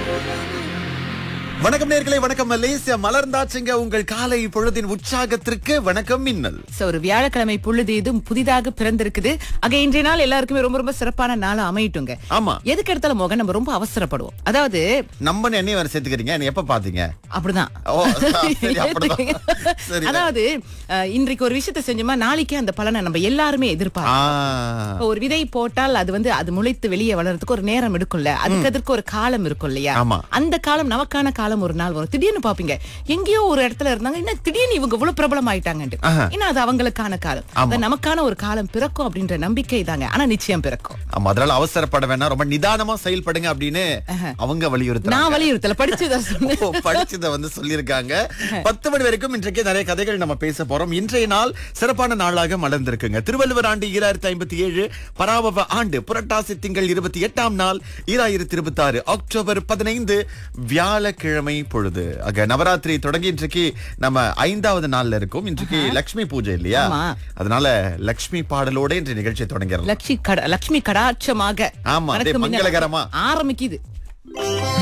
வணக்கம் நேர்களே வணக்கம் மலேசியா மலர்ந்தாச்சுங்க உங்கள் காலை பொழுதின் உற்சாகத்திற்கு வணக்கம் மின்னல் சோ ஒரு வியாழக்கிழமை பொழுது இதுவும் புதிதாக பிறந்திருக்குது அங்க இன்றைய நாள் எல்லாருக்குமே ரொம்ப ரொம்ப சிறப்பான நாளா அமையட்டுங்க ஆமா எதுக்கு எடுத்தாலும் மோகன் நம்ம ரொம்ப அவசரப்படுவோம் அதாவது நம்ம என்னைய வேற சேர்த்துக்கிறீங்க என்ன எப்ப பாத்தீங்க அப்படிதான் ஓ, சரி, அப்படிதான். சரி. அதாவது அஹ், இன்றைக்கு ஒரு விஷயத்தை செஞ்சோமா நாளைக்கே அந்த பலனை நம்ம எல்லாருமே எதிர்பார்ப்போம் ஆ, இப்ப ஒரு விதை போட்டால் அது வந்து அது முளைத்து வெளியே வளர்றதுக்கு ஒரு நேரம் எடுக்கும்ல அதுக்கு அதற்கு ஒரு காலம் இருக்கும் இல்லையா ஆமா. அந்த காலம் நமக்கான காலம் ஒரு நாள் வரும் திடீர்னு பாப்பீங்க எங்கேயோ ஒரு இடத்துல இருந்தாங்க என்ன திடீர்னு இவங்க இவ்வளவு பிரபலம் ஆயிட்டாங்கன்ட்டு ஆஹா. ஏன்னா அது அவங்களுக்கான காலம் அது நமக்கான ஒரு காலம் பிறக்கும் அப்படின்ற நம்பிக்கை தாங்க ஆனா நிச்சயம் பிறக்கும் ஆமா அதனால அவசரப்பட வேணாம் ரொம்ப நிதானமா செயல்படுங்க அப்படின்னு அவங்க வலியுறுத்துறாங்க நான் வலியுறுத்தல படிச்சுதான் சொன்னேன் ஓ, படிச்சத வந்து சொல்லியிருக்காங்க பத்து மணி வரைக்கும் இன்றைக்கு நிறைய கதைகள் நம்ம பேச போறோம் இன்றைய நாள் சிறப்பான நாளாக மலர்ந்திருக்குங்க திருவள்ளுவர் ஆண்டு ஈராயிரத்தி ஐம்பத்தி ஏழு பராபவ ஆண்டு புரட்டாசி திங்கள் இருபத்தி எட்டாம் நாள் ஈராயிரத்தி இருபத்தி ஆறு அக்டோபர் பதினைந்து வியாழக்கிழமை பொழுது ஆக நவராத்திரி தொடங்கி இன்றைக்கு நம்ம ஐந்தாவது நாள்ல இருக்கோம் இன்றைக்கு லக்ஷ்மி பூஜை இல்லையா ஆமா. அதனால லக்ஷ்மி பாடலோட இன்று நிகழ்ச்சி தொடங்கிடலாம் லட்சுமி கட லட்சுமி கடாட்சமாக ஆமா, அப்படியே வணக்கம் மின்னல். மங்களகரமா. ஆரம்பிக்குது